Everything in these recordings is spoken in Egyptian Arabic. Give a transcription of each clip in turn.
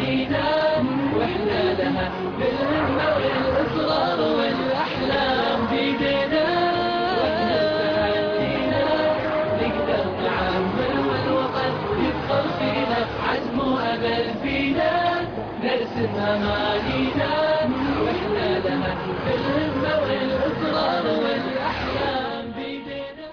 أمانينا وإحنا لها بالهمة والإصرار والأحلام بيدينا وإحنا بتحدينا نقدر نعمر والوطن يفخر فينا عزم وأمل فينا نرسم أمانينا وإحنا لها بالهمة والإصرار والأحلام بيدينا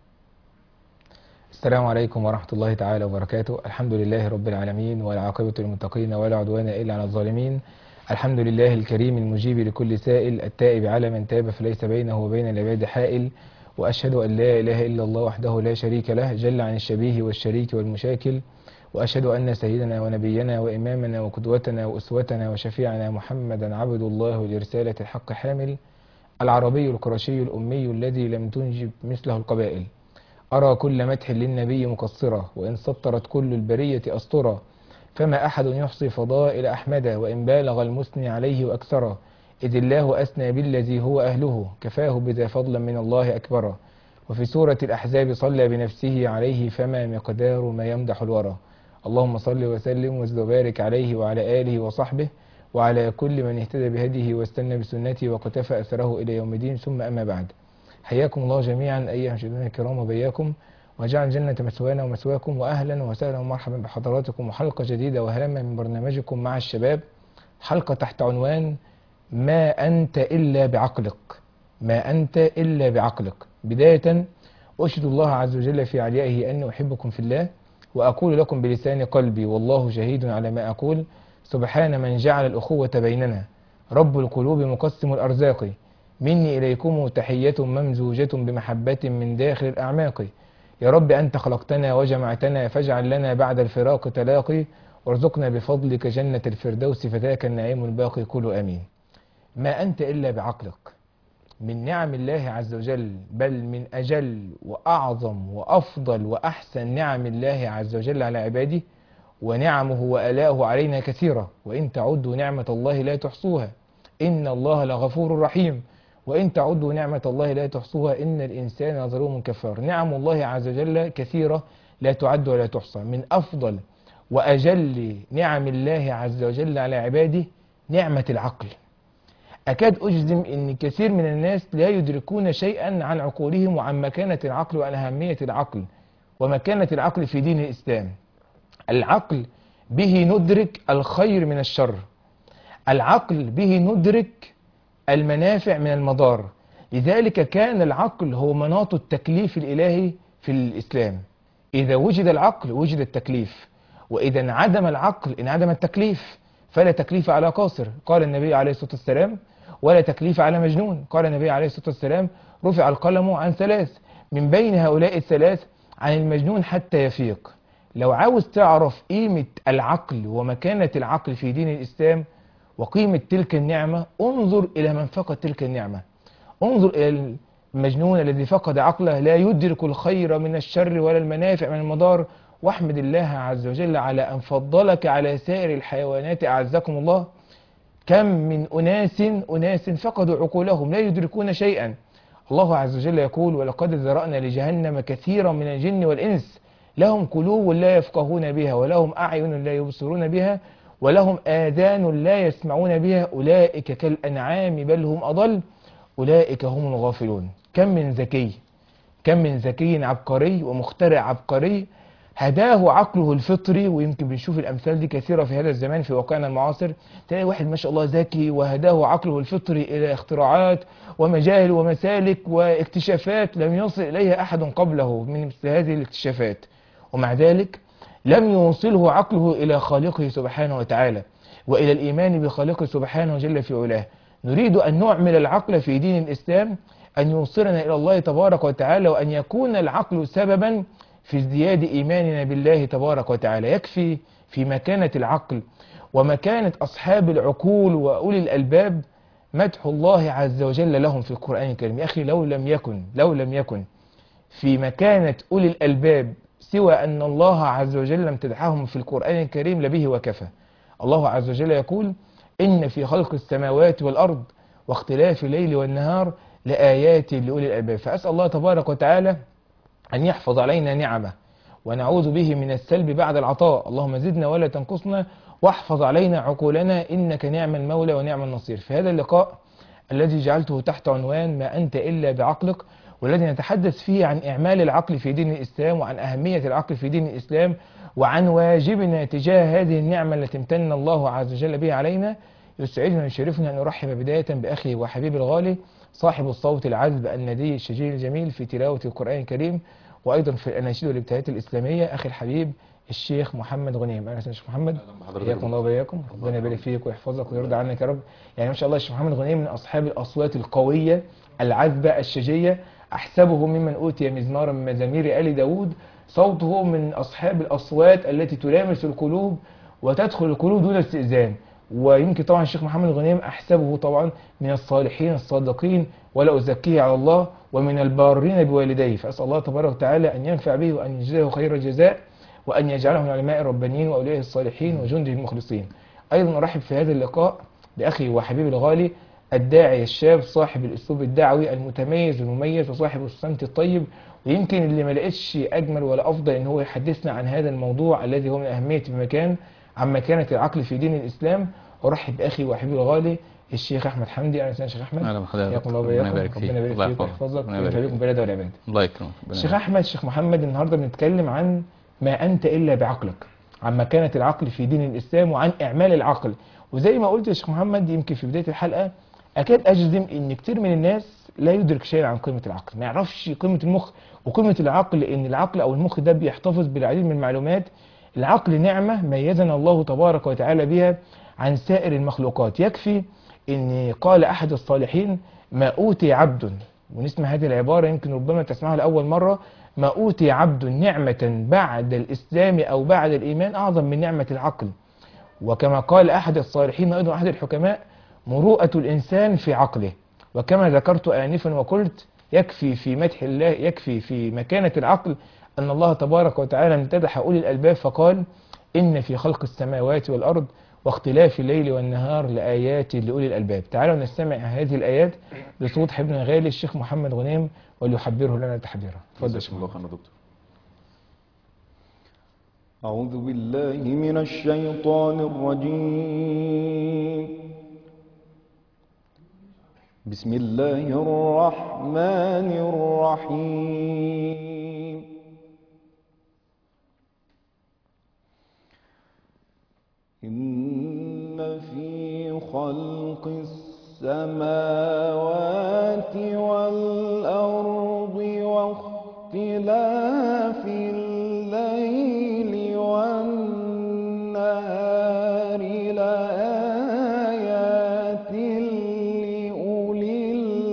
السلام عليكم ورحمة الله تعالى وبركاته الحمد لله رب العالمين والعاقبة للمتقين ولا عدوان إلا على الظالمين الحمد لله الكريم المجيب لكل سائل التائب على من تاب فليس بينه وبين العباد حائل وأشهد أن لا إله إلا الله وحده لا شريك له جل عن الشبيه والشريك والمشاكل وأشهد أن سيدنا ونبينا وإمامنا وقدوتنا وأسوتنا وشفيعنا محمدا عبد الله لرسالة الحق حامل العربي القرشي الأمي الذي لم تنجب مثله القبائل أرى كل مدح للنبي مقصرة وإن سطرت كل البرية أسطرة فما أحد يحصي فضائل أحمد وإن بالغ المثني عليه وأكثره إذ الله أثنى بالذي هو أهله كفاه بذا فضلا من الله أكبره وفي سورة الأحزاب صلى بنفسه عليه فما مقدار ما يمدح الورى اللهم صل وسلم وزد وبارك عليه وعلى آله وصحبه وعلى كل من اهتدى بهديه واستنى بسنته وقتفى أثره إلى يوم الدين ثم أما بعد حياكم الله جميعا أيها المشاهدين الكرام وبياكم وجعل جنة مثوانا ومثواكم وأهلا وسهلا ومرحبا بحضراتكم وحلقة جديدة وهلما من برنامجكم مع الشباب حلقة تحت عنوان ما أنت إلا بعقلك ما أنت إلا بعقلك بداية أشهد الله عز وجل في عليائه أني أحبكم في الله وأقول لكم بلسان قلبي والله شهيد على ما أقول سبحان من جعل الأخوة بيننا رب القلوب مقسم الأرزاق مني إليكم تحية ممزوجة بمحبة من داخل الأعماق يا رب أنت خلقتنا وجمعتنا فاجعل لنا بعد الفراق تلاقي وارزقنا بفضلك جنة الفردوس فذاك النعيم الباقي قولوا آمين ما أنت إلا بعقلك من نعم الله عز وجل بل من أجل وأعظم وأفضل وأحسن نعم الله عز وجل على عباده ونعمه وآلاؤه علينا كثيرة وإن تعدوا نعمة الله لا تحصوها إن الله لغفور رحيم وإن تعدوا نعمة الله لا تحصوها إن الإنسان ظلوم كفار نعم الله عز وجل كثيرة لا تعد ولا تحصى من أفضل وأجل نعم الله عز وجل على عباده نعمة العقل أكاد أجزم أن كثير من الناس لا يدركون شيئا عن عقولهم وعن مكانة العقل وعن أهمية العقل ومكانة العقل في دين الإسلام العقل به ندرك الخير من الشر العقل به ندرك المنافع من المضار لذلك كان العقل هو مناط التكليف الإلهي في الإسلام إذا وجد العقل وجد التكليف وإذا انعدم العقل انعدم التكليف فلا تكليف على قاصر قال النبي عليه الصلاة والسلام ولا تكليف على مجنون قال النبي عليه الصلاة والسلام رفع القلم عن ثلاث من بين هؤلاء الثلاث عن المجنون حتى يفيق لو عاوز تعرف قيمة العقل ومكانة العقل في دين الإسلام وقيمة تلك النعمة انظر إلى من فقد تلك النعمة انظر إلى المجنون الذي فقد عقله لا يدرك الخير من الشر ولا المنافع من المضار واحمد الله عز وجل على أن فضلك على سائر الحيوانات أعزكم الله كم من أناس أناس فقدوا عقولهم لا يدركون شيئا الله عز وجل يقول ولقد ذرأنا لجهنم كثيرا من الجن والإنس لهم قلوب لا يفقهون بها ولهم أعين لا يبصرون بها ولهم آذان لا يسمعون بها أولئك كالأنعام بل هم أضل أولئك هم الغافلون كم من ذكي كم من ذكي عبقري ومخترع عبقري هداه عقله الفطري ويمكن بنشوف الأمثال دي كثيرة في هذا الزمان في واقعنا المعاصر تلاقي واحد ما شاء الله ذكي وهداه عقله الفطري إلى اختراعات ومجاهل ومسالك واكتشافات لم يصل إليها أحد قبله من مثل هذه الاكتشافات ومع ذلك لم يوصله عقله إلى خالقه سبحانه وتعالى وإلى الإيمان بخالقه سبحانه جل في علاه نريد أن نعمل العقل في دين الإسلام أن يوصلنا إلى الله تبارك وتعالى وأن يكون العقل سببا في ازدياد إيماننا بالله تبارك وتعالى يكفي في مكانة العقل ومكانة أصحاب العقول وأولي الألباب مدح الله عز وجل لهم في القرآن الكريم يا أخي لو لم يكن لو لم يكن في مكانة أولي الألباب سوى أن الله عز وجل امتدحهم في القرآن الكريم لبه وكفى الله عز وجل يقول إن في خلق السماوات والأرض واختلاف الليل والنهار لآيات لأولي الألباب فأسأل الله تبارك وتعالى أن يحفظ علينا نعمه ونعوذ به من السلب بعد العطاء اللهم زدنا ولا تنقصنا واحفظ علينا عقولنا إنك نعم المولى ونعم النصير في هذا اللقاء الذي جعلته تحت عنوان ما أنت إلا بعقلك والذي نتحدث فيه عن إعمال العقل في دين الإسلام وعن أهمية العقل في دين الإسلام وعن واجبنا تجاه هذه النعمة التي امتن الله عز وجل بها علينا يسعدنا ويشرفنا أن نرحب بداية بأخي وحبيبي الغالي صاحب الصوت العذب الندي الشجيع الجميل في تلاوة القرآن الكريم وأيضا في الأناشيد والابتهالات الإسلامية أخي الحبيب الشيخ محمد غنيم أهلا وسهلا شيخ محمد حياكم الله وبياكم ربنا يبارك فيك ويحفظك ويرضى عنك يا رب يعني ما شاء الله الشيخ محمد غنيم من أصحاب الأصوات القوية العذبة الشجية أحسبه ممن أوتي مزمارا من مزامير آل داود صوته من أصحاب الأصوات التي تلامس القلوب وتدخل القلوب دون استئذان ويمكن طبعا الشيخ محمد غنيم أحسبه طبعا من الصالحين الصادقين ولا أزكيه على الله ومن البارين بوالديه فأسأل الله تبارك وتعالى أن ينفع به وأن يجزيه خير الجزاء وأن يجعله من علماء الربانيين وأولياء الصالحين وجنده المخلصين أيضا أرحب في هذا اللقاء بأخي وحبيبي الغالي الداعي الشاب صاحب الأسلوب الدعوي المتميز والمميز وصاحب السمت الطيب ويمكن اللي ما لقيتش أجمل ولا أفضل إن هو يحدثنا عن هذا الموضوع الذي هو من أهمية بمكان عن مكانة العقل في دين الإسلام أرحب بأخي وحبيبي الغالي الشيخ أحمد حمدي أهلا وسهلا شيخ أحمد اهلا بحضرتك حياكم الله ربنا وبياكم يبارك فيك ربنا يبارك الله فيك يحفظك ويحفظك ربنا يبارك ويبارك فيك بالبلد والعباد الله يكرمك ربنا شيخ يبارك احمد شيخ محمد النهارده بنتكلم عن ما انت الا بعقلك عن مكانه العقل في دين الاسلام وعن اعمال العقل وزي ما قلت يا شيخ محمد يمكن في بدايه الحلقه اكاد اجزم ان كتير من الناس لا يدرك شيئا عن قيمه العقل ما يعرفش قيمه المخ وقيمه العقل ان العقل او المخ ده بيحتفظ بالعديد من المعلومات العقل نعمه ميزنا الله تبارك وتعالى بها عن سائر المخلوقات يكفي ان قال احد الصالحين ما اوتي عبد ونسمع هذه العبارة يمكن ربما تسمعها لأول مرة ما أوتي عبد نعمة بعد الإسلام أو بعد الإيمان أعظم من نعمة العقل وكما قال أحد الصالحين أيضا أحد الحكماء مروءة الإنسان في عقله وكما ذكرت آنفا وقلت يكفي في مدح الله يكفي في مكانة العقل أن الله تبارك وتعالى امتدح أولي الألباب فقال إن في خلق السماوات والأرض واختلاف الليل والنهار لآيات لأولي الألباب تعالوا نستمع هذه الآيات بصوت حبنا غالي الشيخ محمد غنيم وليحبره لنا تحبيرا اتفضل يا شيخ جزاكم الله خير يا دكتور أعوذ بالله من الشيطان الرجيم بسم الله الرحمن الرحيم إن في خلق السماوات والأرض واختلاف الليل والنهار لآيات لأولي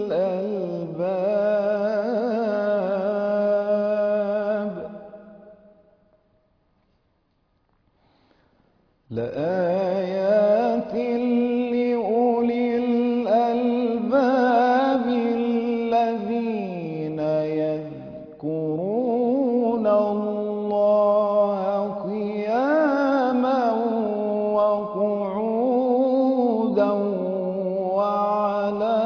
الألباب لآيات لأولي الألباب الذين يذكرون الله قياما وقعودا وعلى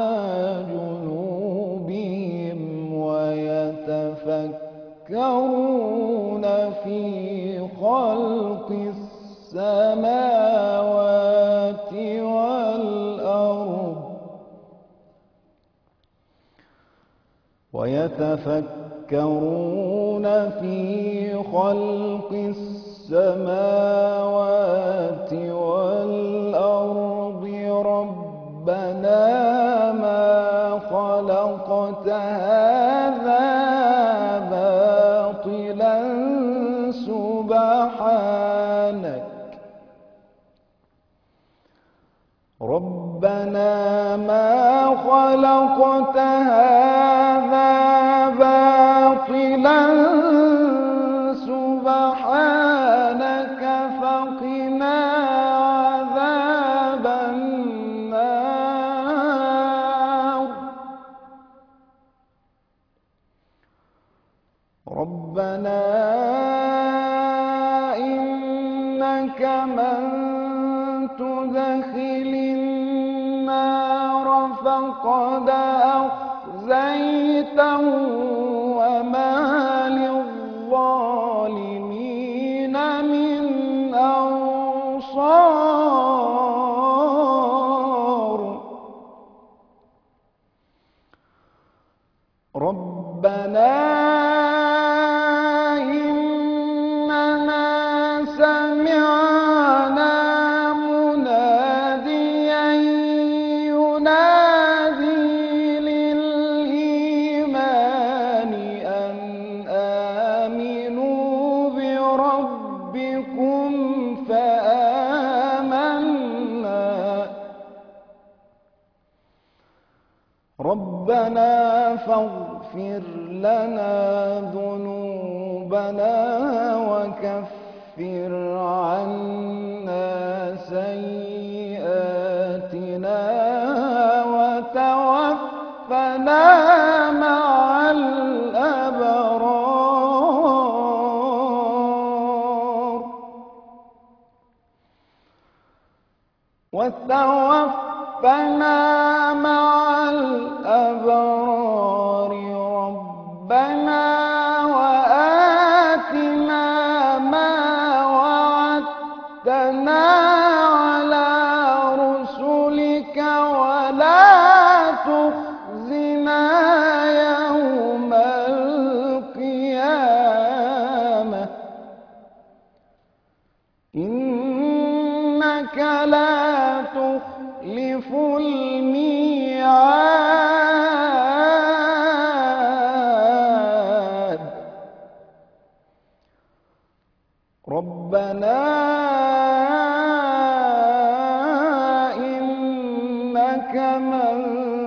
جنوبهم ويتفكرون في خلق السماوات والأرض ويتفكرون في خلق السماوات والأرض ربنا ما خلقت هذا باطلا سبحانك ربنا ما خلقت هذا باطلا سبحانك فقنا عذاب النار ربنا إنك من تدخل النار فقد أخزيته وما للظالمين من أنصار ربنا فاغفر لنا ذنوبنا وكفر عنا سيئاتنا وتوفنا مع الأبرار وتوفنا مع الأبرار ربنا وآتنا ما وعدتنا على رسلك ولا تخزنا يوم القيامة إنك لا تخلف الميعاد ربنا إنك من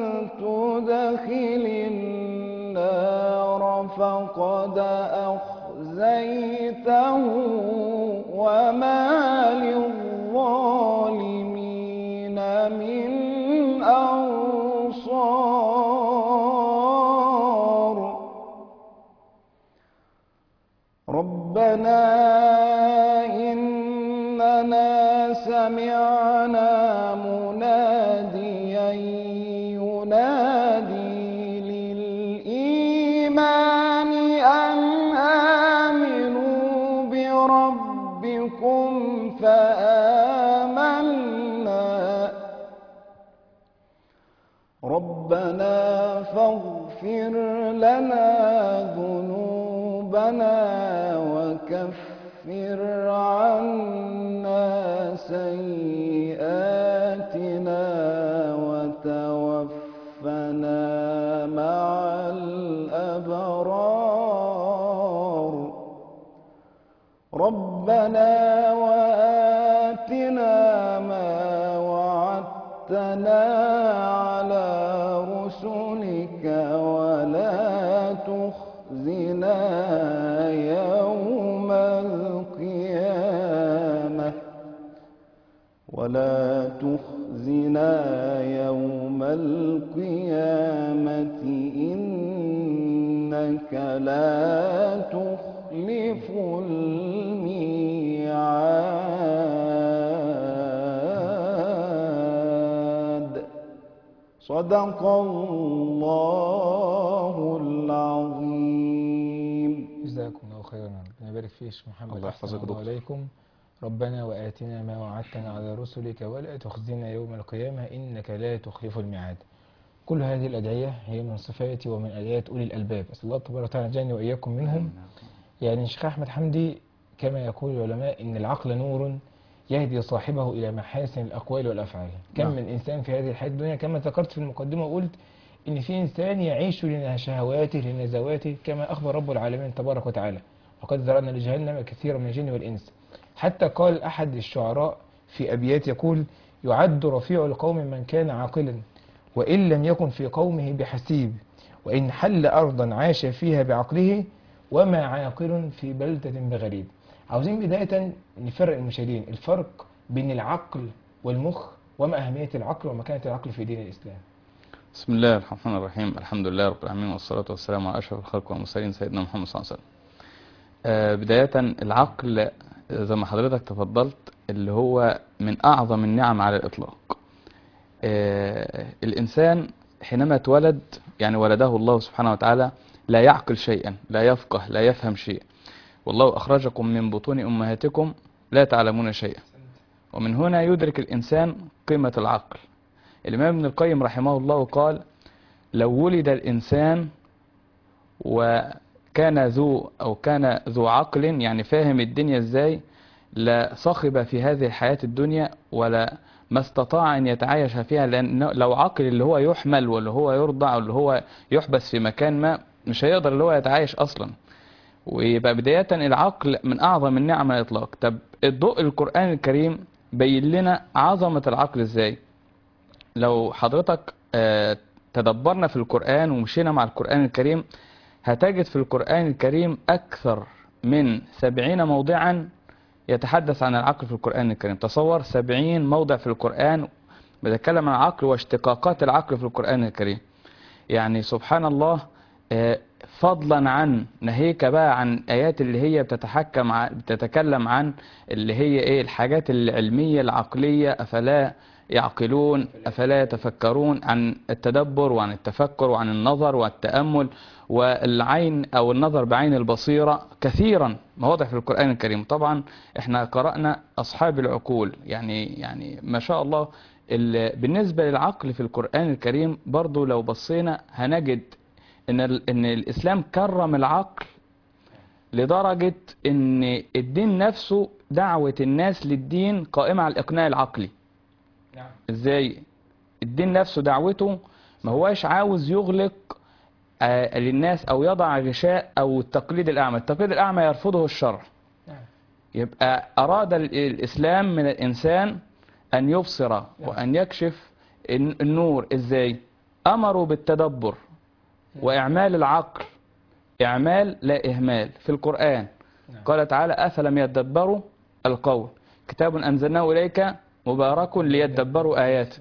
تدخل النار فقد أخزيته وما للظالمين من أنصار ربنا إننا سمعنا مناديا ينادي للإيمان أن آمنوا بربكم فآمنا ربنا فاغفر لنا ذنوبنا وكفر عنا سيئاتنا وتوفنا مع الأبرار ربنا وآتنا ما وعدتنا على رسلك ولا تخزنا يوم القيامة ولا تخزنا يوم القيامة إنك لا تخلف الميعاد صدق الله العظيم جزاكم الله خيرا ربنا يبارك فيك شيخ محمد الله أحسن يحفظك الله دكتور. عليكم ربنا وآتنا ما وعدتنا على رسلك ولا تخزنا يوم القيامة إنك لا تخلف الميعاد كل هذه الأدعية هي من صفات ومن أدعيات أولي الألباب أسأل الله تبارك وتعالى يجعلني وإياكم منهم يعني الشيخ أحمد حمدي كما يقول العلماء إن العقل نور يهدي صاحبه إلى محاسن الأقوال والأفعال كم نعم. من إنسان في هذه الحياة الدنيا كما ذكرت في المقدمة وقلت إن في إنسان يعيش لشهواته لنزواته كما أخبر رب العالمين تبارك وتعالى وقد ذرأنا لجهنم كثيرا من الجن والإنس حتى قال أحد الشعراء في أبيات يقول يعد رفيع القوم من كان عاقلا وإن لم يكن في قومه بحسيب وإن حل أرضا عاش فيها بعقله وما عاقل في بلدة بغريب عاوزين بداية نفرق المشاهدين الفرق بين العقل والمخ وما أهمية العقل ومكانة العقل في دين الإسلام بسم الله الرحمن الرحيم الحمد لله رب العالمين والصلاة والسلام على أشرف الخلق والمرسلين سيدنا محمد صلى الله عليه وسلم آه، بداية العقل زي ما حضرتك تفضلت اللي هو من أعظم النعم على الإطلاق آه، الإنسان حينما اتولد يعني ولده الله سبحانه وتعالى لا يعقل شيئا لا يفقه لا يفهم شيء والله أخرجكم من بطون أمهاتكم لا تعلمون شيئا ومن هنا يدرك الإنسان قيمة العقل الإمام ابن القيم رحمه الله قال لو ولد الإنسان وكان ذو أو كان ذو عقل يعني فاهم الدنيا إزاي لا صخب في هذه الحياة الدنيا ولا ما استطاع أن يتعايش فيها لأن لو عقل اللي هو يحمل واللي هو يرضع واللي هو يحبس في مكان ما مش هيقدر اللي هو يتعايش أصلا ويبقى بداية العقل من أعظم النعم على الإطلاق طب الضوء القرآن الكريم بين لنا عظمة العقل إزاي لو حضرتك آه، تدبرنا في القرآن ومشينا مع القرآن الكريم هتجد في القرآن الكريم أكثر من سبعين موضعا يتحدث عن العقل في القرآن الكريم تصور سبعين موضع في القرآن بيتكلم عن العقل واشتقاقات العقل في القرآن الكريم يعني سبحان الله آه، فضلا عن ناهيك بقى عن آيات اللي هي بتتحكم عن بتتكلم عن اللي هي ايه الحاجات العلمية العقلية أفلا يعقلون أفلا يتفكرون عن التدبر وعن التفكر وعن النظر والتأمل والعين أو النظر بعين البصيرة كثيرا مواضع في القرآن الكريم طبعا احنا قرأنا أصحاب العقول يعني يعني ما شاء الله ال- بالنسبة للعقل في القرآن الكريم برضو لو بصينا هنجد ان ال- ان الاسلام كرم العقل لدرجة ان الدين نفسه دعوة الناس للدين قائمة على الاقناع العقلي نعم ازاي الدين نفسه دعوته ما هواش عاوز يغلق آه، للناس او يضع غشاء او التقليد الاعمى التقليد الاعمى يرفضه الشرع نعم يبقى أراد ال- الإسلام من الإنسان أن يبصر وأن يكشف الن- النور إزاي أمروا بالتدبر وإعمال العقل إعمال لا إهمال في القرآن نعم. قال تعالى أفلم يدبروا القول كتاب أنزلناه إليك مبارك ليدبروا آياته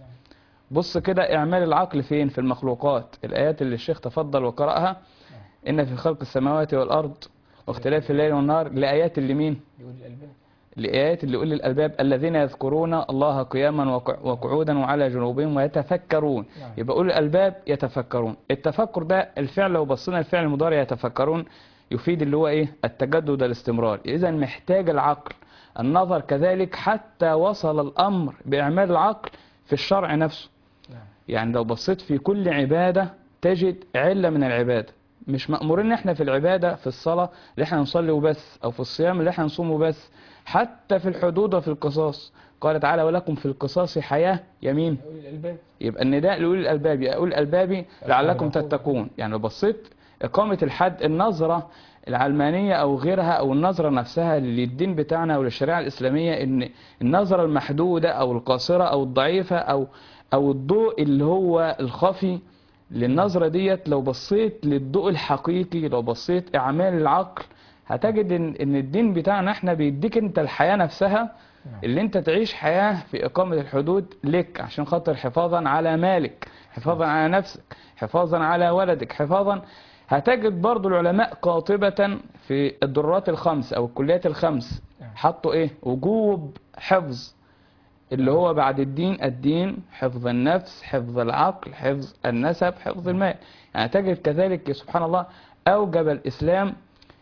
بص كده إعمال العقل فين في المخلوقات الآيات اللي الشيخ تفضل وقرأها إن في خلق السماوات والأرض واختلاف الليل والنهار لآيات اللي مين يقول الألبان لآيات اللي يقول للألباب الذين يذكرون الله قياما وقع- وقعودا وعلى جنوبهم ويتفكرون نعم. يبقى أقول الألباب يتفكرون التفكر ده الفعل لو بصينا الفعل المضارع يتفكرون يفيد اللي هو إيه التجدد الاستمرار إذا محتاج العقل النظر كذلك حتى وصل الأمر بإعمال العقل في الشرع نفسه نعم يعني لو بصيت في كل عبادة تجد علة من العبادة مش مأمورين احنا في العبادة في الصلاة اللي احنا نصلي وبس او في الصيام اللي احنا نصوم وبس حتى في الحدود وفي القصاص قال تعالى ولكم في القصاص حياة يمين يقول الألبان يبقى النداء لأولي الألباب يا أولي الألباب لعلكم تتقون يعني لو بصيت إقامة الحد النظرة العلمانية أو غيرها أو النظرة نفسها للدين بتاعنا أو للشريعة الإسلامية إن النظرة المحدودة أو القاصرة أو الضعيفة أو أو الضوء اللي هو الخفي للنظرة ديت لو بصيت للضوء الحقيقي لو بصيت أعمال العقل هتجد إن إن الدين بتاعنا إحنا بيديك أنت الحياة نفسها نعم. اللي انت تعيش حياة في إقامة الحدود لك عشان خاطر حفاظا على مالك حفاظا على نفسك حفاظا على ولدك حفاظا هتجد برضو العلماء قاطبة في الضرورات الخمس أو الكليات الخمس نعم. حطوا إيه وجوب حفظ اللي هو بعد الدين الدين حفظ النفس حفظ العقل حفظ النسب حفظ المال يعني تجد كذلك سبحان الله أوجب الإسلام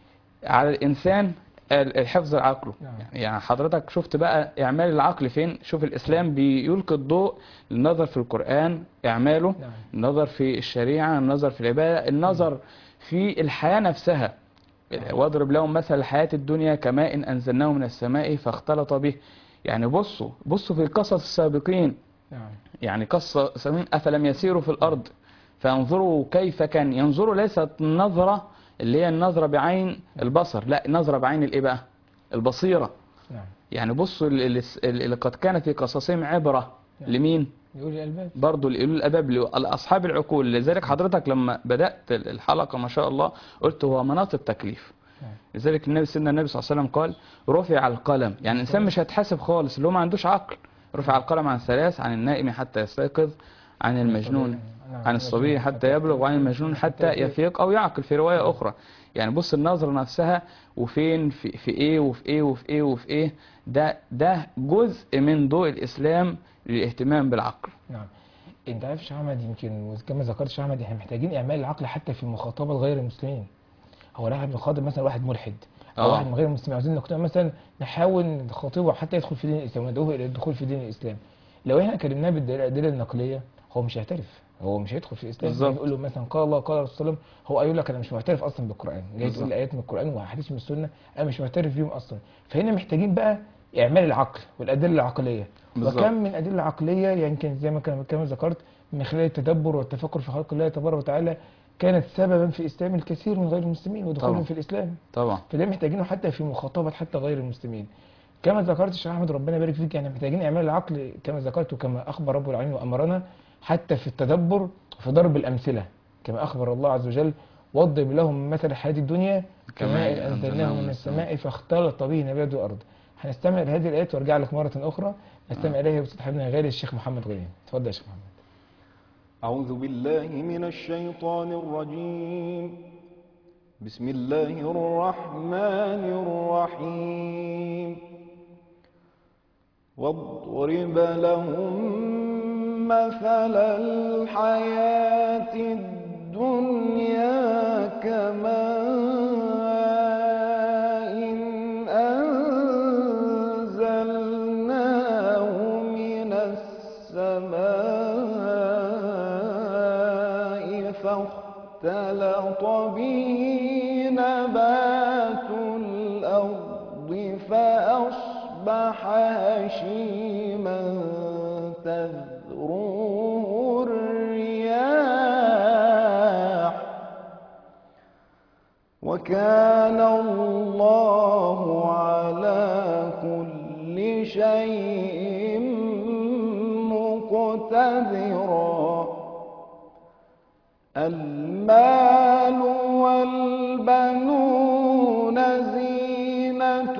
على الإنسان ال- الحفظ عقله نعم. يعني حضرتك شفت بقى إعمال العقل فين شوف الإسلام بيلقي الضوء للنظر في القرآن إعماله نعم. النظر في الشريعة النظر في العبادة النظر في الحياة نفسها واضرب لهم مثل الحياة الدنيا كماء أنزلناه من السماء فاختلط به يعني بصوا بصوا في القصص السابقين نعم يعني قصة سمين أفلم يسيروا في الأرض فينظروا كيف كان ينظروا ليست نظرة اللي هي النظرة بعين البصر لا نظرة بعين الإيه بقى البصيرة نعم يعني بصوا اللي, اللي قد كان في قصصهم عبرة نعم. لمين يقول الألبان برضو لأولي الأباب لأصحاب العقول لذلك حضرتك لما بدأت الحلقة ما شاء الله قلت هو مناط التكليف نعم. لذلك النبي سيدنا النبي صلى الله عليه وسلم قال رفع القلم يعني الإنسان مش هيتحاسب خالص اللي هو ما عندوش عقل رفع القلم عن ثلاث عن النائم حتى يستيقظ عن المجنون نعم. عن الصبي حتى يبلغ وعن المجنون حتى يفيق أو يعقل في رواية أخرى يعني بص النظرة نفسها وفين في, في إيه وفي إيه وفي إيه وفي إيه ده ده جزء من ضوء الإسلام للاهتمام بالعقل نعم انت عارف يا شيخ احمد يمكن كما ذكرت شيخ احمد احنا محتاجين اعمال العقل حتى في المخاطبه لغير المسلمين هو احنا بنخاطب مثلا واحد ملحد او آه. واحد من غير المسلمين عاوزين نقنعه مثلا نحاول نخاطبه حتى يدخل في دين الاسلام وندعوه الى الدخول في دين الاسلام لو احنا كلمناه بالادله النقليه هو مش هيعترف هو مش هيدخل في الاسلام بالظبط. نقول له مثلا قال الله قال الرسول صلى الله عليه وسلم هو يقول لك انا مش معترف اصلا بالقران جاي بالظبط. تقول لي ايات من القران واحاديث من السنه انا مش معترف بيهم اصلا فهنا محتاجين بقى اعمال العقل والادله العقليه بالظبط. وكم من أدلة عقلية يمكن زي ما كان كما ذكرت من خلال التدبر والتفكر في خلق الله تبارك وتعالى كانت سببا في إسلام الكثير من غير المسلمين ودخولهم طبعا. في الإسلام طبعا فده محتاجينه حتى في مخاطبة حتى غير المسلمين كما ذكرت الشيخ أحمد ربنا يبارك فيك يعني محتاجين إعمال العقل كما ذكرت وكما أخبر رب العالمين وأمرنا حتى في التدبر وفي ضرب الأمثلة كما أخبر الله عز وجل واضرب لهم مثل الحياة الدنيا كماء أنزلناه من السماء فاختلط به نبات الأرض هنستمع لهذه الآيات وارجع لك مرة أخرى نستمع إليها بصوت حبيبنا غالي الشيخ محمد غنيم اتفضل يا شيخ محمد أعوذ بالله من الشيطان الرجيم بسم الله الرحمن الرحيم واضرب لهم مثل الحياة الدنيا كماء أنزلناه من السماء فاختلط به نبات الأرض فأصبح هشيما تذروه الرياح وكان الله على كل شيء مقتدرا المال والبنون زينة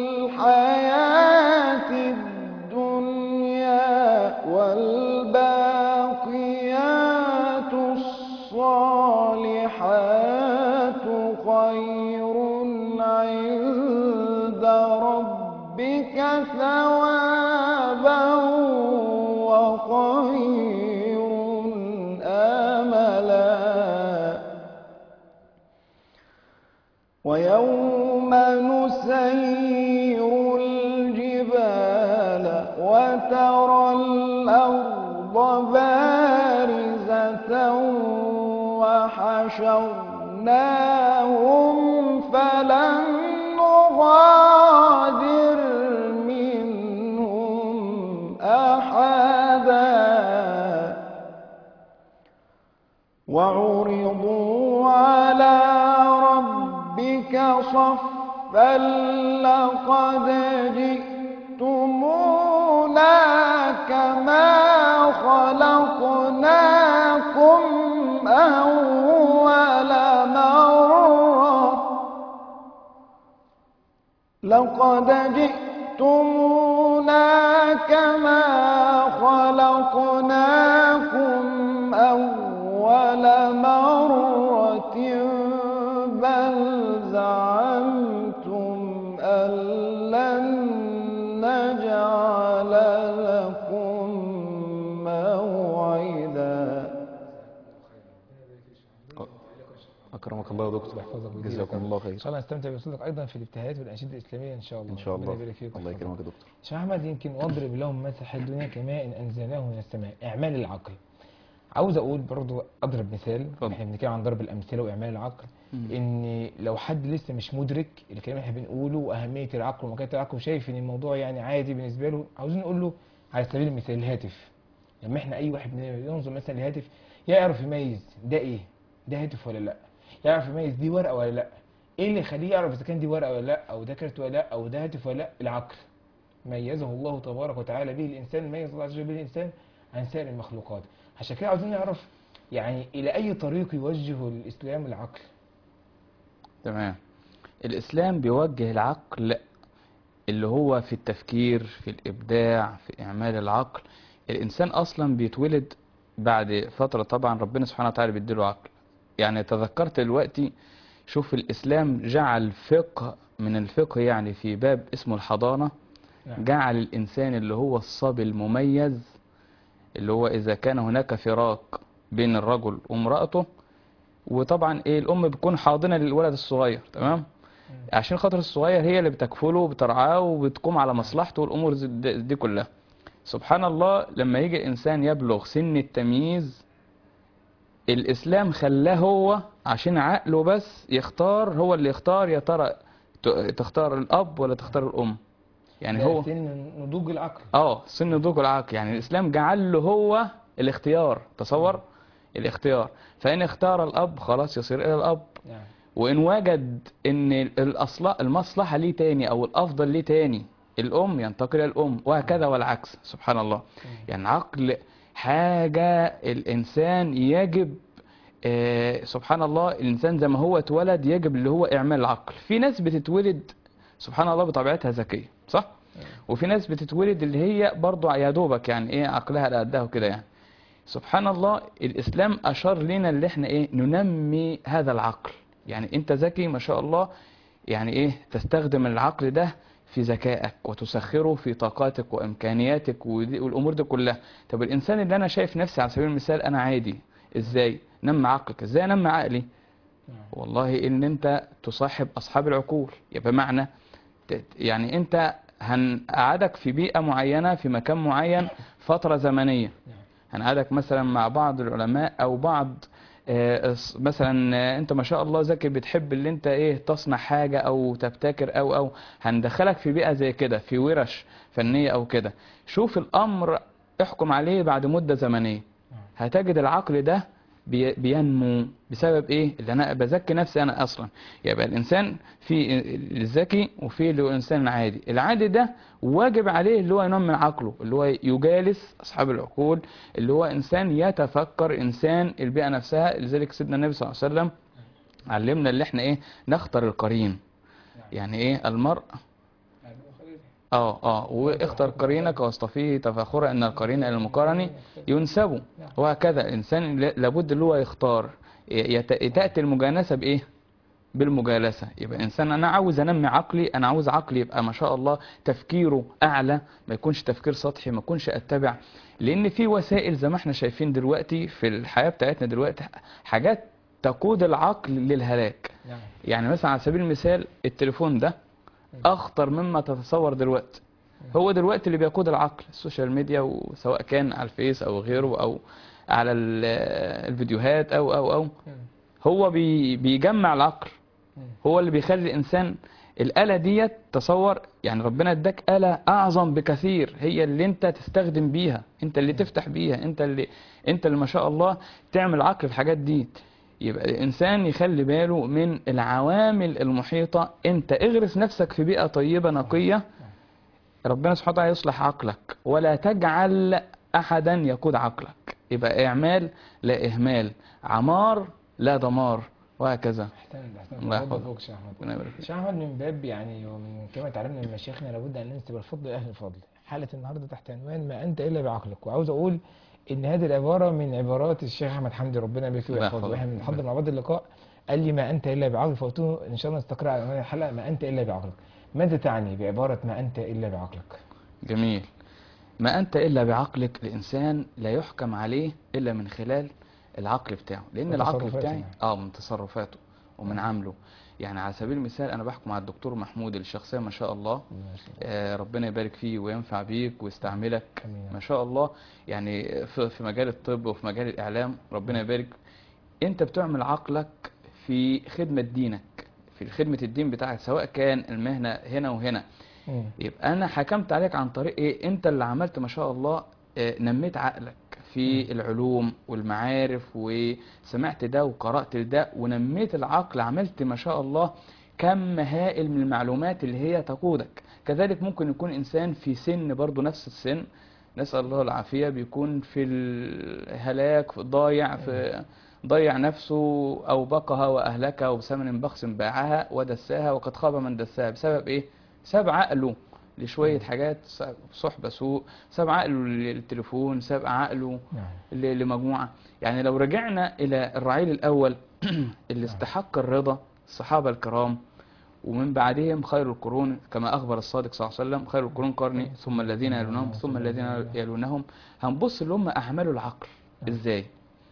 الحياة الدنيا والباقيات الصالحات خير عند ربك ثوابا وخير املا ويوم نسير الجبال وترى الأرض بارزة وحشرناهم فلم نغادر منهم أحدا وعرضوا على ربك صفا لقد جئتمونا كما خلقناكم أول مرة لقد جئتمونا كما خلقناكم أول مرة بل زعمتم أن لن نجعل لكم موعدا أكرمك الله يا دكتور يحفظك ويجزيك جزاكم خير. الله ان خير شاء الله نستمتع بصوتك ايضا في الابتهالات والاناشيد الاسلاميه ان شاء الله إن شاء ربنا الله يبارك فيك الله ويحفظك. يكرمك يا دكتور شيخ احمد يمكن واضرب لهم مثل حي الدنيا كماء انزلناه من السماء اعمال العقل عاوز اقول برضو اضرب مثال اتفضل. احنا بنتكلم عن ضرب الامثله واعمال العقل ان لو حد لسه مش مدرك الكلام اللي احنا بنقوله واهميه العقل ومكانه العقل وشايف ان الموضوع يعني عادي بالنسبه له عاوزين نقول له على سبيل المثال الهاتف لما احنا اي واحد مننا ينظر مثلا الهاتف يعرف يميز ده ايه ده هاتف ولا لا يعرف يميز دي ورقه ولا لا ايه اللي يخليه يعرف اذا كان دي ورقه ولا لا او ده كارت ولا لا او ده هاتف ولا لا العقل ميزه الله تبارك وتعالى به الانسان ميز الله عز وجل به الانسان عن سائر المخلوقات عشان كده عاوزين نعرف يعني الى اي طريق يوجه الاسلام العقل تمام الإسلام بيوجه العقل اللي هو في التفكير في الإبداع في إعمال العقل الإنسان أصلا بيتولد بعد فترة طبعا ربنا سبحانه وتعالى بيديله عقل يعني تذكرت دلوقتي شوف الإسلام جعل فقه من الفقه يعني في باب اسمه الحضانة نعم. جعل الإنسان اللي هو الصبي المميز اللي هو إذا كان هناك فراق بين الرجل وامرأته وطبعا ايه الام بتكون حاضنه للولد الصغير تمام عشان خاطر الصغير هي اللي بتكفله وبترعاه وبتقوم على مصلحته والامور زي- دي دي كلها سبحان الله لما يجي انسان يبلغ سن التمييز الاسلام خلاه هو عشان عقله بس يختار هو اللي يختار يا ترى ت- تختار الاب ولا تختار الام يعني ده هو سن نضوج العقل اه سن نضوج العقل يعني الاسلام جعل له هو الاختيار تصور الاختيار فان اختار الاب خلاص يصير الى الاب نعم وان وجد ان الاصل المصلحه ليه تاني او الافضل ليه تاني الام ينتقل الى الام وهكذا والعكس سبحان الله يعني عقل حاجة الإنسان يجب آه، سبحان الله الإنسان زي ما هو اتولد يجب اللي هو إعمال العقل في ناس بتتولد سبحان الله بطبيعتها ذكية صح؟ وفي ناس بتتولد اللي هي برضو يا دوبك يعني ايه عقلها على قدها وكده يعني سبحان الله الإسلام أشار لنا اللي احنا ايه ننمي هذا العقل يعني انت ذكي ما شاء الله يعني ايه تستخدم العقل ده في ذكائك وتسخره في طاقاتك وامكانياتك ودي- والامور دي كلها طب الانسان اللي انا شايف نفسي على سبيل المثال انا عادي ازاي نمي عقلك ازاي انمي عقلي والله ان انت تصاحب اصحاب العقول يبقى معنى ت- يعني انت هنقعدك في بيئة معينة في مكان معين فترة زمنية هنقعدك مثلا مع بعض العلماء او بعض آه، الص- مثلا آه، انت ما شاء الله ذكي بتحب اللي انت ايه تصنع حاجة او تبتكر او او هندخلك في بيئة زي كده في ورش فنية او كده شوف الامر احكم عليه بعد مدة زمنية هتجد العقل ده بي- بينمو بسبب ايه اللي انا بزكي نفسي انا اصلا يبقى الانسان في الذكي وفي اللي هو الانسان العادي العادي ده واجب عليه اللي هو ينمي عقله اللي هو يجالس اصحاب العقول اللي هو انسان يتفكر انسان البيئه نفسها لذلك سيدنا النبي صلى الله عليه وسلم علمنا اللي احنا ايه نختار القرين يعني ايه المرء اه اه واختر قرينك واصطفيه تفاخرا ان القرين الى المقارن ينسب وهكذا الانسان ل- لابد اللي هو يختار ي- يت- تاتي المجانسه بايه بالمجالسه يبقى الانسان انا عاوز انمي عقلي انا عاوز عقلي يبقى ما شاء الله تفكيره اعلى ما يكونش تفكير سطحي ما يكونش اتبع لان في وسائل زي ما احنا شايفين دلوقتي في الحياه بتاعتنا دلوقتي حاجات تقود العقل للهلاك نعم يعني مثلا على سبيل المثال التليفون ده اخطر مما تتصور دلوقتي هو دلوقتي اللي بيقود العقل السوشيال ميديا وسواء كان على الفيس او غيره او على ال- الفيديوهات او او او هو بي بيجمع العقل هو اللي بيخلي الانسان الآلة ديت تصور يعني ربنا اداك آلة أعظم بكثير هي اللي أنت تستخدم بيها أنت اللي تفتح بيها أنت اللي أنت اللي ما شاء الله تعمل عقل في الحاجات دي يبقى الإنسان يخلي باله من العوامل المحيطة أنت اغرس نفسك في بيئة طيبة نقية ربنا سبحانه وتعالى يصلح عقلك ولا تجعل أحدا يقود عقلك يبقى إعمال لا إهمال عمار لا دمار وهكذا احسنت احسنت الله الله يحفظك. يحفظك شيخ احمد ربنا يبارك فيك. شيخ احمد من باب يعني ومن كما تعلمنا من مشايخنا لابد ان ننسب الفضل لاهل الفضل حاله النهارده تحت عنوان ما انت الا بعقلك وعاوز اقول ان هذه العباره من عبارات الشيخ احمد حمدي ربنا يبارك فيه الله ويحفظه يحفظه. واحنا بنحضر مع بعض اللقاء قال لي ما انت الا بعقلك فقلت له ان شاء الله نستقر على عنوان الحلقه ما انت الا بعقلك ماذا تعني بعباره ما انت الا بعقلك جميل ما أنت إلا بعقلك الإنسان لا يحكم عليه إلا من خلال العقل بتاعه لأن العقل وتصرفاته بتاعي يعني. آه من تصرفاته ومن عمله يعني على سبيل المثال أنا بحكم على الدكتور محمود الشخصية ما شاء الله آه، ربنا يبارك فيه وينفع بيك ويستعملك آمين. ما شاء الله يعني في في مجال الطب وفي مجال الإعلام ربنا يبارك أنت بتعمل عقلك في خدمة دينك في خدمة الدين بتاعك سواء كان المهنة هنا وهنا مم. يبقى انا حكمت عليك عن طريق ايه انت اللي عملت ما شاء الله آه، نميت عقلك في العلوم والمعارف وسمعت ده وقرأت ده ونميت العقل عملت ما شاء الله كم هائل من المعلومات اللي هي تقودك كذلك ممكن يكون انسان في سن برضه نفس السن نسأل الله العافية بيكون في الهلاك في ضايع في ضيع نفسه أو بقها وأهلكها وبثمن بخس باعها ودساها وقد خاب من دساها بسبب إيه؟ ساب عقله لشوية حاجات صحبة سوء ساب عقله للتليفون ساب عقله نعم ل- لمجموعة يعني لو رجعنا إلى الرعيل الأول اللي استحق الرضا الصحابة الكرام ومن بعدهم خير القرون كما أخبر الصادق صلى الله عليه وسلم خير القرون قرني ثم الذين يلونهم ثم الذين يلونهم هنبص اللي هم أعملوا العقل إزاي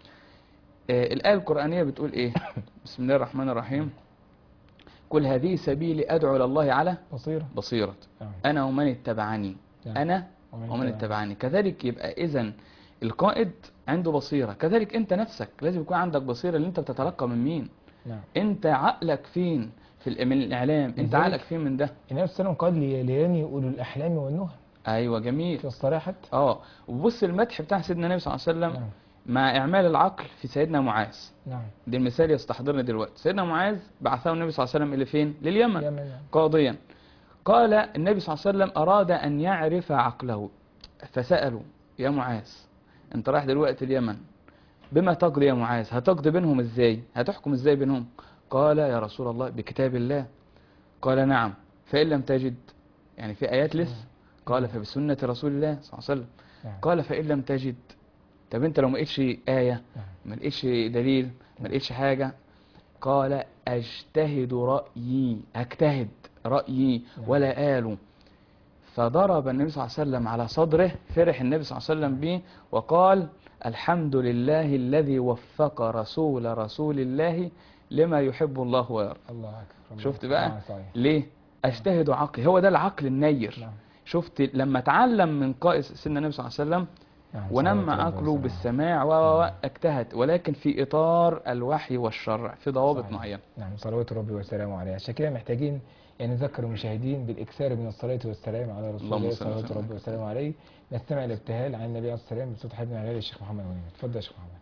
آه الآية القرآنية بتقول إيه بسم الله الرحمن الرحيم قل هذه سبيلي أدعو إلى الله على بصيره بصيرة نعم أنا ومن اتبعني نعم. أنا ومن ومن اتبعني. اتبعني كذلك يبقى إذا القائد عنده بصيرة كذلك أنت نفسك لازم يكون عندك بصيرة اللي أنت بتتلقى من مين نعم أنت عقلك فين في الإ- من الإعلام أنت لذلك- عقلك فين من ده النبي صلى الله عليه وسلم قال لي ليراني اولو الاحلام والنهى أيوة جميل في الصلاة حتى اه وبص المدح بتاع سيدنا النبي صلى الله عليه وسلم نعم مع إعمال العقل في سيدنا معاذ نعم دي المثال يستحضرني دلوقتي سيدنا معاذ بعثه النبي صلى الله عليه وسلم إلى فين لليمن يمن نعم. قاضيا قال النبي صلى الله عليه وسلم أراد أن يعرف عقله فسألوا يا معاذ انت رايح دلوقتي اليمن بما تقضي يا معاذ هتقضي بينهم ازاي هتحكم ازاي بينهم قال يا رسول الله بكتاب الله قال نعم فإن لم تجد يعني في آيات لسه قال فبسنة رسول الله صلى الله عليه وسلم نعم. قال فإن لم تجد طب انت لو ما لقيتش آية نعم. ما لقيتش دليل ما لقيتش حاجة قال أجتهد رأيي أجتهد رأيي نعم. ولا قالوا فضرب النبي صلى الله عليه وسلم على صدره فرح النبي صلى الله عليه وسلم به وقال الحمد لله الذي وفق رسول رسول الله لما يحب الله ويرضى الله اكبر شفت بقى نعم، صحيح. ليه اجتهد عقلي هو ده العقل النير نعم. شفت لما اتعلم من قائد سيدنا النبي صلى الله عليه وسلم نعم، ونمى صلوات ربي عقله وسلامه. بالسماع و و- و- اجتهد ولكن في اطار الوحي والشرع في ضوابط صحيح. معينه نعم صلوات ربي وسلامه عليه عشان كده محتاجين يعني نذكر المشاهدين بالاكثار من الصلاه والسلام على رسول اللهم الله صل صلوات وسلم ربي وسلامه عليه نستمع الابتهال عن النبي عليه الصلاه والسلام بصوت حبيبنا الغالي الشيخ محمد ونيم اتفضل يا شيخ محمد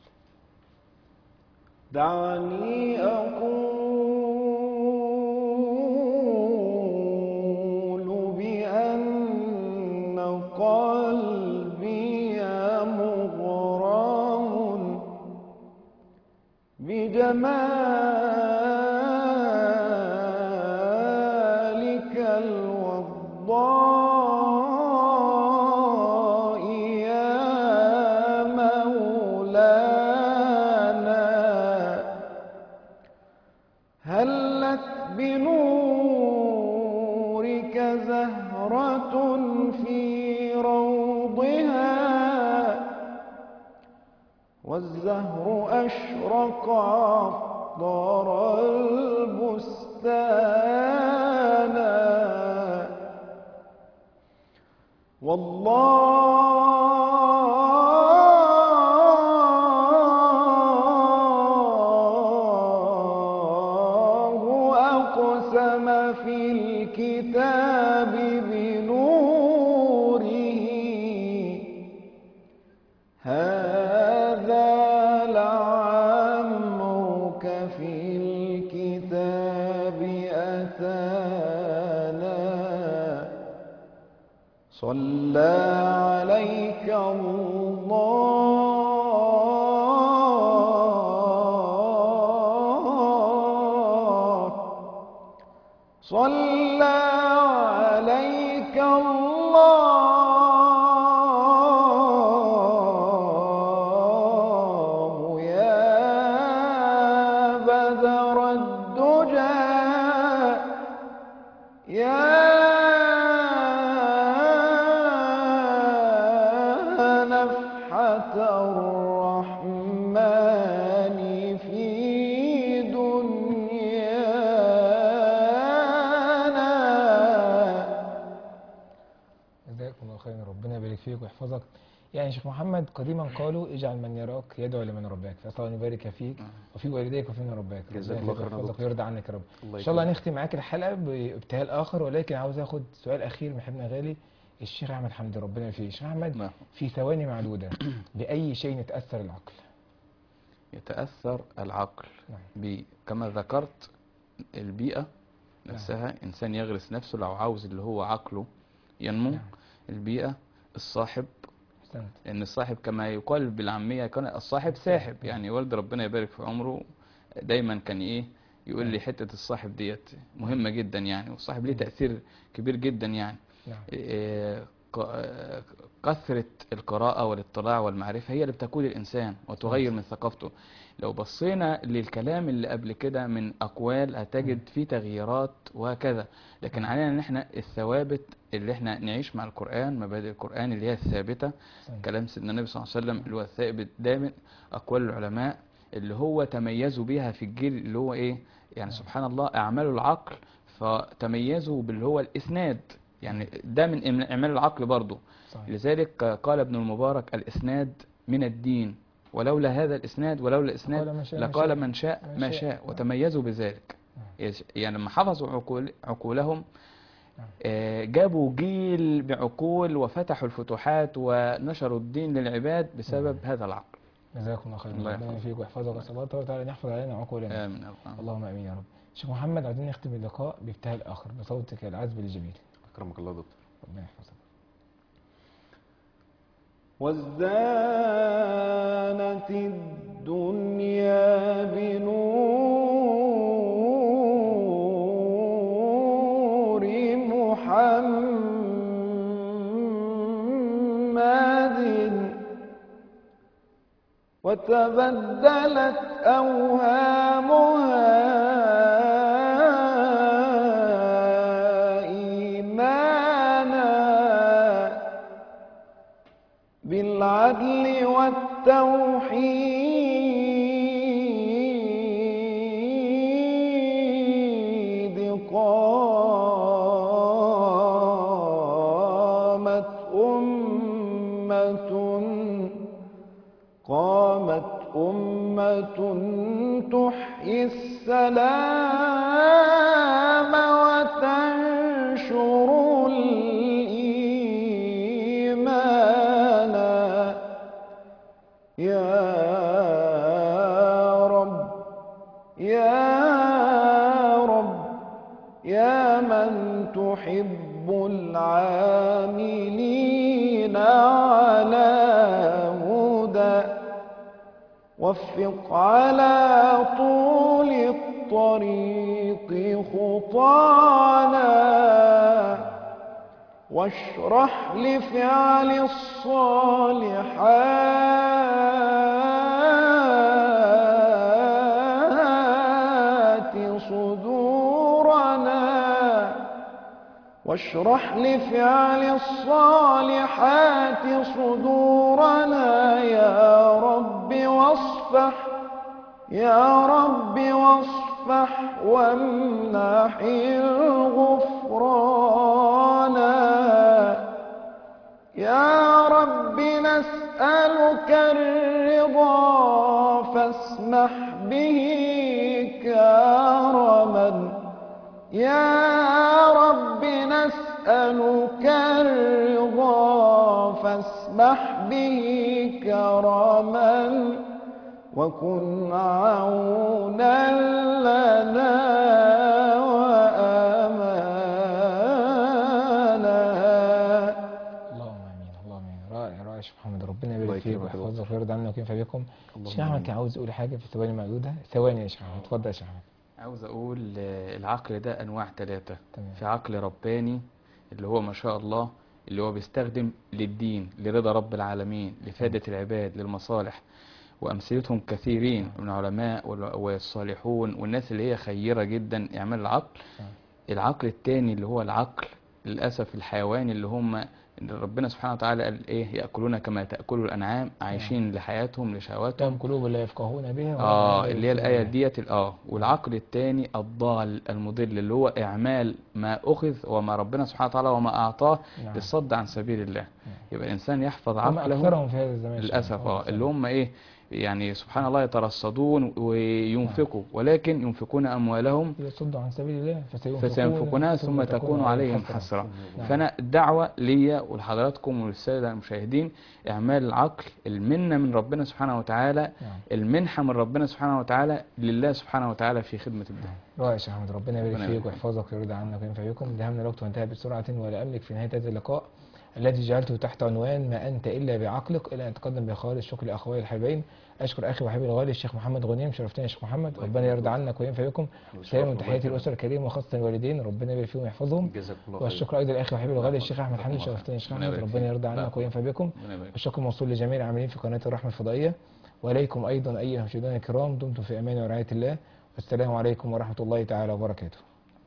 دعني أقول بأن قلبي مغرم بجمالك الوضاء يا مولانا هلت بنورك زهرة في روضها والزهر أشرق عطر البستان والله أقسم في الكتاب بنوره هذا لعمرك في الكتاب أتانا صلى عليك الله صلى عليك الله يا بدر الدجى يا نفحة الرحمن في دنيانا جزاكم الله خيرا ربنا يبارك فيك ويحفظك يعني شيخ محمد قديما قالوا اجعل من يراك يدعو لمن رباك فاسال ان يبارك فيك وفي والديك وفي من رباك جزاك ربنا الله يبارك خيرا يا ويحفظك دكتور. ويرضى عنك يا رب الله ان شاء الله يكرمك. هنختم معاك الحلقه بابتهال اخر ولكن عاوز اخد سؤال اخير من حبيبنا غالي الشيخ احمد حمدي ربنا يفيه الشيخ احمد نعم. في ثواني معدوده باي شيء يتاثر العقل يتاثر العقل نعم. ب كما ذكرت البيئه نفسها انسان يغرس نفسه لو عاوز اللي هو عقله ينمو نعم. البيئه الصاحب احسنت لان الصاحب كما يقال بالعاميه كان الصاحب ساحب يعني والد ربنا يبارك في عمره دايما كان ايه يقول لي حته الصاحب ديت مهمه جدا يعني والصاحب ليه تاثير كبير جدا يعني نعم إيه، ق- آه، كثرة القراءة والاطلاع والمعرفة هي اللي بتكون الإنسان وتغير من ثقافته لو بصينا للكلام اللي قبل كده من أقوال هتجد فيه تغييرات وهكذا لكن علينا إن احنا الثوابت اللي احنا نعيش مع القرآن مبادئ القرآن اللي هي الثابتة أحسنت. كلام سيدنا النبي صلى الله عليه وسلم اللي هو الثابت دائما أقوال العلماء اللي هو تميزوا بها في الجيل اللي هو إيه يعني سبحان الله أعمال العقل فتميزوا باللي هو الإسناد يعني ده من أعمال العقل برضو صحيح لذلك قال ابن المبارك الإسناد من الدين ولولا هذا الإسناد ولولا الإسناد لقال من شاء ما لقال شاء. من شاء ما ما شاء. شاء نعم. وتميزوا بذلك نعم. يش- يعني لما حفظوا عقول عقولهم نعم. آه، جابوا جيل بعقول وفتحوا الفتوحات ونشروا الدين للعباد بسبب هذا العقل جزاكم الله خيرا الله ربنا يحفظك. يفيك ويحفظك وصلى الله تعالى أن يحفظ علينا عقولنا آمين يا رب. اللهم امين يا رب شيخ محمد عايزين نختم اللقاء بابتهال اخر بصوتك العذب الجميل أكرمك الله يا دكتور ربنا يحفظك وازدانت الدنيا بنور محمد وتبدلت أوهامها إيمانا بالعدل والتوحيد قامت أمة قامت أمة تحيي السلام وتنشر الإيمان يا رب يا رب يا من تحب العاملين على هدى وفق على طول الطريق خطانا واشرح لفعل الصالحات صدورنا واشرح لفعل الصالحات صدورنا يا رب واصفح يا رب واصفح وامنح الغفران يا رب نسألك الرضا فاسمح به كرما يا رب نسألك الرضا فاسمح به كرما وكن عونا لنا وأمانا اللهم امين اللهم امين رائع رائع يا شيخ محمد ربنا الله يبارك فيك يكرمك يا ويحفظك ويرضى عنك وينفع بكم اللهم شيخ احمد آمين. كان عاوز يقول حاجه في ثواني معدوده ثواني يا شيخ احمد اتفضل يا شيخ احمد عاوز اقول آه، العقل ده انواع ثلاثة تمام. في عقل رباني اللي هو ما شاء الله اللي هو بيستخدم للدين لرضا رب العالمين لفادة العباد للمصالح وأمثلتهم كثيرين من العلماء وال- والصالحون والناس اللي هي خيرة جدا اعمال العقل نعم. العقل التاني اللي هو العقل للأسف الحيواني اللي هم إن ربنا سبحانه وتعالى قال ايه يأكلون كما تأكل الأنعام عايشين لحياتهم لشهواتهم لهم قلوب لا يفقهون بها ولهم اه لا اللي هي يبصرون الآية بها. ديت ال- اه والعقل التاني الضال المضل اللي هو إعمال ما أخذ وما ربنا سبحانه وتعالى وما أعطاه نعم. للصد عن سبيل الله يبقى الإنسان يحفظ هم عقله اكثرهم في هذا الزمان يا شيخ للأسف أحمد. اه اللي هم ايه يعني سبحان الله يترصدون وينفقوا ولكن ينفقون أموالهم يصدوا عن سبيل الله فسينفقونها ثم تكون عليهم حسرة نعم. فأنا الدعوة ليا ولحضراتكم وللسادة المشاهدين إعمال العقل المنة من ربنا سبحانه وتعالى نعم. المنحة من ربنا سبحانه وتعالى لله سبحانه وتعالى في خدمة الله رائع يا شيخ احمد ربنا يبارك ربنا فيك يبارك. ويحفظك ويرضى عنك وينفع بكم دهمنا الوقت وانتهى بسرعه ولا املك في نهايه هذا اللقاء الذي جعلته تحت عنوان ما انت الا بعقلك الى ان اتقدم بخالص شكر لاخوي الحبايبين اشكر اخي وحبيبي الغالي الشيخ محمد غنيم شرفتني يا شيخ محمد ربنا يرضى عنك وينفع بكم سلام وتحياتي الاسره الكريمه وخاصه الوالدين ربنا يبارك فيهم ويحفظهم جزاك الله خير والشكر ايضا لاخي وحبيبي الغالي الشيخ احمد حمدي الله شرفتني يا شيخ ربنا احمد يبارك ربنا فيك. يرضى عنك لا. وينفع بكم ربنا يبارك فيك. الشكر موصول لجميع العاملين في قناه الرحمه الفضائيه واليكم ايضا ايها المشاهدين الكرام دمتم في امان ورعايه الله والسلام عليكم ورحمه الله تعالى وبركاته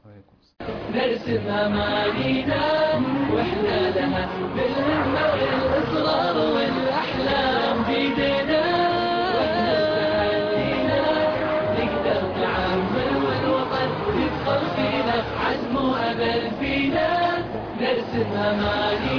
نرسم أمانينا وإحنا لها بالهمة والإصرار والأحلام بيدنا وإحنا تحدينا نقدر نعمر والوطن يدخل فينا عزم وأمل فينا نرسم أمانينا